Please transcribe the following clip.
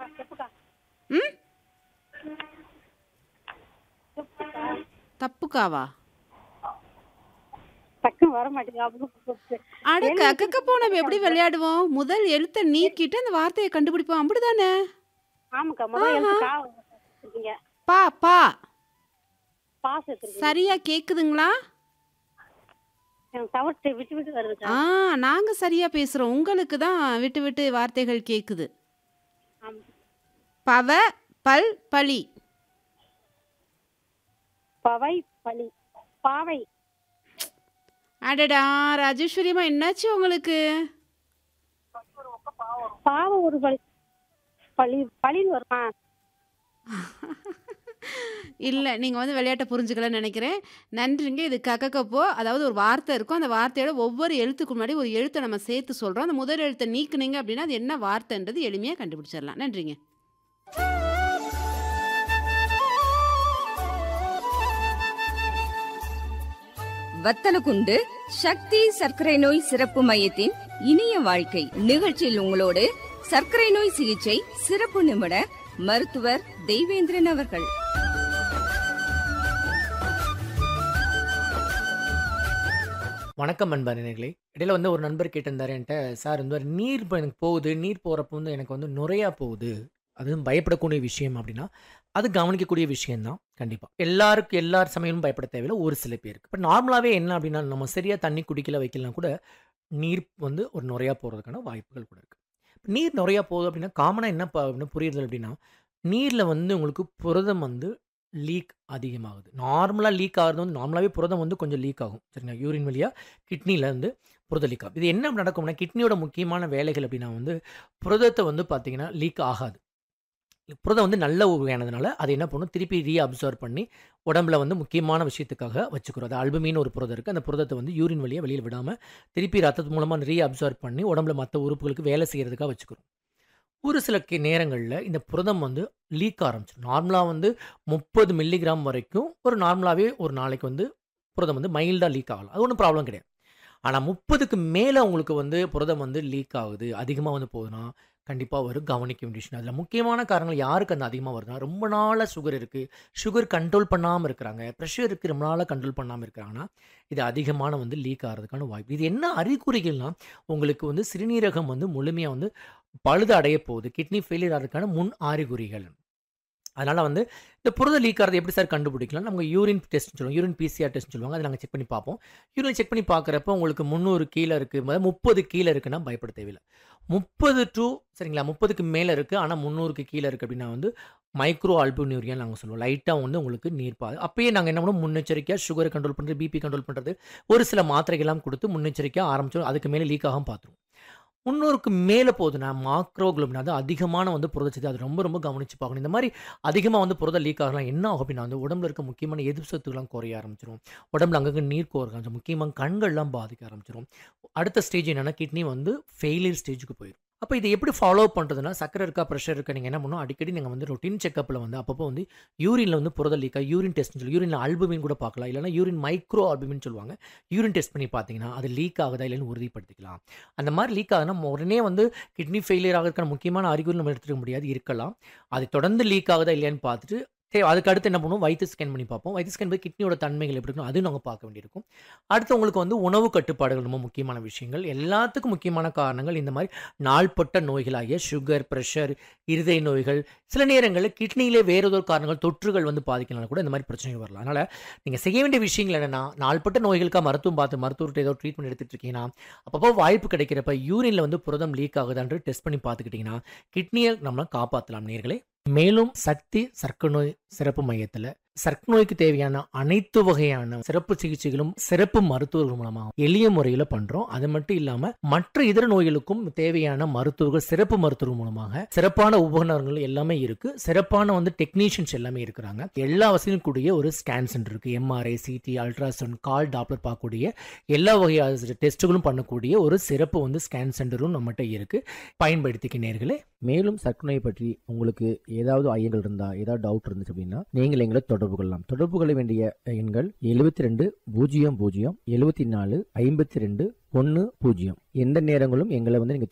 செப்புக்கா ம் செப்புக்கா தப்புக்காவா டக்குன்னு வர மாட்டேங்குது அப்புறம் அட கக்கக்க போ நம்ம எப்படி விளையாடுவோம் முதல் எழுத்தை நீக்கிட்டு அந்த வார்த்தையை கண்டுபிடிப்போம் அப்படிதானே ஆமாக்கா முதல் எழுத்து கா இருக்கீங்க பா பா பாஸ் எடுத்துருக்கீங்க சரியா கேக்குதுங்களா எனக்கு தவிர்த்து விட்டு விட்டு வருதுக்கா ஆ நாங்க சரியா பேசுறோம் உங்களுக்கு தான் விட்டு விட்டு வார்த்தைகள் கேக்குது ஆமா பவ பல் பலி பவை பலி பாவை அடடா ராஜேஸ்வரியம்மா என்னாச்சு உங்களுக்கு பாவை ஒரு பலி பலி பலின்னு வருமா இல்லை நீங்கள் வந்து விளையாட்டை புரிஞ்சுக்கலன்னு நினைக்கிறேன் நன்றிங்க இது கக்கக்கப்போ அதாவது ஒரு வார்த்தை இருக்கும் அந்த வார்த்தையோட ஒவ்வொரு எழுத்துக்கு முன்னாடி ஒரு எழுத்தை நம்ம சேர்த்து சொல்கிறோம் அந்த முதல் எழுத்தை நீக்குனீங்க அப்படின்னா அது என்ன வார்த்தைன்றது எளிமையாக கண்டுபிடிச்சிடலாம் நன்றிங்க வத்தலகுண்டு சக்தி சர்க்கரை நோய் சிறப்பு மையத்தின் இனிய வாழ்க்கை நிகழ்ச்சியில் உங்களோடு சர்க்கரை நோய் சிகிச்சை சிறப்பு நிபுணர் மருத்துவர் தெய்வேந்திரன் அவர்கள் வணக்கம் அன்பாரினர்களே இடையில வந்து ஒரு நண்பர் கேட்டிருந்தாரு என்கிட்ட சார் இந்த மாதிரி நீர் இப்போ எனக்கு போகுது நீர் போகிறப்ப வந்து எனக்கு வந்து நுரையா போகுது அதுவும் பயப்படக்கூடிய விஷயம் அப்படின்னா அது கவனிக்கக்கூடிய விஷயம்தான் கண்டிப்பாக எல்லாருக்கும் எல்லார் சமயமும் பயப்பட தேவையில்லை ஒரு சில பேருக்கு இப்போ நார்மலாகவே என்ன அப்படின்னா நம்ம சரியாக தண்ணி குடிக்கல வைக்கலாம் கூட நீர் வந்து ஒரு நுரையா போகிறதுக்கான வாய்ப்புகள் கூட இருக்குது நீர் நுரையா போகுது அப்படின்னா காமனாக என்ன ப- என்ன புரியுது அப்படின்னா நீரில் வந்து உங்களுக்கு புரதம் வந்து லீக் அதிகமாகுது நார்மலாக லீக் ஆகிறது வந்து நார்மலாகவே புரதம் வந்து கொஞ்சம் லீக் ஆகும் சரிங்களா யூரின் வழியாக கிட்னியில் வந்து புரத லீக் ஆகும் இது என்ன நடக்கும்னா கிட்னியோட முக்கியமான வேலைகள் அப்படின்னா வந்து புரதத்தை வந்து பார்த்தீங்கன்னா லீக் ஆகாது புரதம் வந்து நல்ல வகையானதுனால அது என்ன பண்ணும் திருப்பி ரீ அப்சர்வ் பண்ணி உடம்புல வந்து முக்கியமான விஷயத்துக்காக வச்சுக்கிறோம் அது அல்புமின்னு ஒரு புரதம் இருக்குது அந்த புரதத்தை வந்து யூரின் வழியாக வெளியில் விடாமல் திருப்பி ரத்தத்து மூலமாக ரீ அப்சர்வ் பண்ணி உடம்புல மற்ற உறுப்புகளுக்கு வேலை செய்கிறதுக்காக வச்சுக்கிறோம் ஒரு சில நேரங்களில் இந்த புரதம் வந்து லீக் ஆரம்பிச்சிடும் நார்மலாக வந்து முப்பது மில்லிகிராம் வரைக்கும் ஒரு நார்மலாகவே ஒரு நாளைக்கு வந்து புரதம் வந்து மைல்டாக லீக் ஆகலாம் அது ஒன்றும் ப்ராப்ளம் கிடையாது ஆனால் முப்பதுக்கு மேலே உங்களுக்கு வந்து புரதம் வந்து லீக் ஆகுது அதிகமாக வந்து போகுதுன்னா கண்டிப்பாக ஒரு கவனிக்க வேண்டிய விஷயம் அதில் முக்கியமான காரணங்கள் யாருக்கு அந்த அதிகமாக வருதுன்னா ரொம்ப நாளாக சுகர் இருக்குது சுகர் கண்ட்ரோல் பண்ணாமல் இருக்கிறாங்க ப்ரெஷர் இருக்குது ரொம்ப நாளாக கண்ட்ரோல் பண்ணாமல் இருக்கிறாங்கன்னா இது அதிகமான வந்து லீக் ஆகிறதுக்கான வாய்ப்பு இது என்ன அறிகுறிகள்னா உங்களுக்கு வந்து சிறுநீரகம் வந்து முழுமையாக வந்து பழுது அடைய போகுது கிட்னி ஃபெயிலியர் ஆகிறதுக்கான முன் அறிகுறிகள் அதனால் வந்து இந்த புரத லீக் ஆகிறது எப்படி சார் கண்டுபிடிக்கலாம் நம்ம யூரின் டெஸ்ட் சொல்லுவோம் யூரின் பிசிஆர் டெஸ்ட் சொல்லுவாங்க அதை நாங்கள் செக் பண்ணி பார்ப்போம் யூரின் செக் பண்ணி பார்க்குறப்ப உங்களுக்கு முந்நூறு கீழே இருக்குது முப்பது கீழே இருக்குன்னா பயப்பட தேவையில்லை முப்பது டு சரிங்களா முப்பதுக்கு மேலே இருக்குது ஆனால் முந்நூறுக்கு கீழே இருக்குது அப்படின்னா வந்து மைக்ரோ அல்புனியூரியா நாங்கள் சொல்லுவோம் லைட்டாக வந்து உங்களுக்கு நீர் பாது அப்பயே நாங்கள் என்ன பண்ணுவோம் முன்னெச்சரிக்கையாக சுகரை கண்ட்ரோல் பண்ணுறது பிபி கண்ட்ரோல் பண்ணுறது ஒரு சில மாத்திரைகள்லாம் கொடுத்து முன்னெச்சரிக்கையாக ஆரம்பிச்சோம் அதுக்கு மேலே லீக் ஆகாமல் பார்த்துருவோம் முன்னூறுக்கு மேலே போகுதுன்னா மாக்ரோகுளோபின் அது அதிகமான வந்து புரதச்சத்து அது ரொம்ப ரொம்ப கவனிச்சு பார்க்கணும் இந்த மாதிரி அதிகமாக வந்து புரத லீக் ஆகலாம் என்ன ஆகும் அப்படின்னா வந்து உடம்புல இருக்க முக்கியமான எதிர்ப்பு சத்துக்கெல்லாம் குறைய ஆரம்பிச்சிடும் உடம்புல அங்கங்கே நீர் கோர ஆரம்பிச்சிடும் முக்கியமாக கண்கள்லாம் பாதிக்க ஆரம்பிச்சிடும் அடுத்த ஸ்டேஜ் என்னன்னா கிட்னி வந்து ஃபெயிலியர் ஸ்டேஜுக்கு போயிடும் அப்போ இதை எப்படி ஃபாலோ பண்ணுறதுன்னா சக்கரை இருக்கா ப்ரெஷர் இருக்கா நீங்கள் என்ன பண்ணணும் அடிக்கடி நீங்கள் வந்து ரொட்டீன் செக்கப்பில் வந்து அப்பப்போ வந்து யூரினில் வந்து புரத லீக்கா யூரின் டெஸ்ட் சொல்லி யூரினில் அல்புமின் கூட பார்க்கலாம் இல்லைனா யூரின் மைக்ரோ அல்புமின் சொல்லுவாங்க யூரின் டெஸ்ட் பண்ணி பார்த்தீங்கன்னா அது லீக் ஆகுதா இல்லைன்னு உறுதிப்படுத்திக்கலாம் அந்த மாதிரி லீக் ஆகுதுன்னா உடனே வந்து கிட்னி ஃபெயிலியர் ஆகிறதுக்கான முக்கியமான அறிகுறி நம்ம எடுத்துக்க முடியாது இருக்கலாம் அது தொடர்ந்து லீக் ஆகுதா இல்லையான்னு பார்த்துட்டு சரி அதுக்கு அடுத்து என்ன பண்ணுவோம் வயிற்று ஸ்கேன் பண்ணி பார்ப்போம் வயிற்று ஸ்கேன் போய் கிட்னியோட தன்மைகள் எப்படி இருக்கும் அதையும் நாங்கள் பார்க்க வேண்டியிருக்கும் அடுத்து உங்களுக்கு வந்து உணவு கட்டுப்பாடுகள் ரொம்ப முக்கியமான விஷயங்கள் எல்லாத்துக்கும் முக்கியமான காரணங்கள் இந்த மாதிரி நாள்பட்ட நோய்களாகிய சுகர் ப்ரெஷர் இருதய நோய்கள் சில நேரங்களில் கிட்னியிலே வேறு ஏதோ காரணங்கள் தொற்றுகள் வந்து பாதிக்கலாம் கூட இந்த மாதிரி பிரச்சனைகள் வரலாம் அதனால் நீங்கள் செய்ய வேண்டிய விஷயங்கள் என்னென்னா நாள்பட்ட நோய்களுக்காக மருத்துவம் பார்த்து மருத்துவர்கிட்ட ஏதோ ட்ரீட்மெண்ட் எடுத்துட்டு இருக்கீங்கன்னா அப்பப்போ வாய்ப்பு கிடைக்கிறப்ப யூரினில் வந்து புரதம் லீக் ஆகுதான்னு டெஸ்ட் பண்ணி பார்த்துக்கிட்டிங்கன்னா கிட்னியை நம்ம காப்பாற்றலாம் நேர்களே மேலும் சக்தி சர்க்கரை நோய் சிறப்பு மையத்தில் சர்க்கரை நோய்க்கு தேவையான அனைத்து வகையான சிறப்பு சிகிச்சைகளும் சிறப்பு மருத்துவர்கள் மூலமாக எளிய முறையில் பண்றோம் அது மட்டும் இல்லாம மற்ற இதர நோய்களுக்கும் தேவையான மருத்துவர்கள் சிறப்பு மருத்துவர்கள் மூலமாக சிறப்பான உபகரணங்கள் எல்லாமே இருக்கு சிறப்பான வந்து டெக்னீஷியன்ஸ் எல்லாமே இருக்கிறாங்க எல்லா வசதியும் கூடிய ஒரு ஸ்கேன் சென்டர் இருக்கு எம்ஆர்ஐ சிடி அல்ட்ராசவுண்ட் கால் டாப்லர் பார்க்கக்கூடிய எல்லா வகையான டெஸ்ட்டுகளும் பண்ணக்கூடிய ஒரு சிறப்பு வந்து ஸ்கேன் சென்டரும் நம்மகிட்ட இருக்கு பயன்படுத்திக்க நேர்களே மேலும் சர்க்கரை நோய் பற்றி உங்களுக்கு ஏதாவது ஐயங்கள் இருந்தா ஏதாவது டவுட் இருந்துச்சு அப்படின்னா நீங்கள் எங்களை தொடர்பு கொள்ளலாம் தொடர்பு கொள்ள வேண்டிய எண்கள் எழுபத்தி ரெண்டு பூஜ்ஜியம் பூஜ்ஜியம் எழுபத்தி நாலு ஐம்பத்தி ரெண்டு ஒன்று பூஜ்ஜியம் எந்த நேரங்களும் எங்களை வந்து நீங்கள்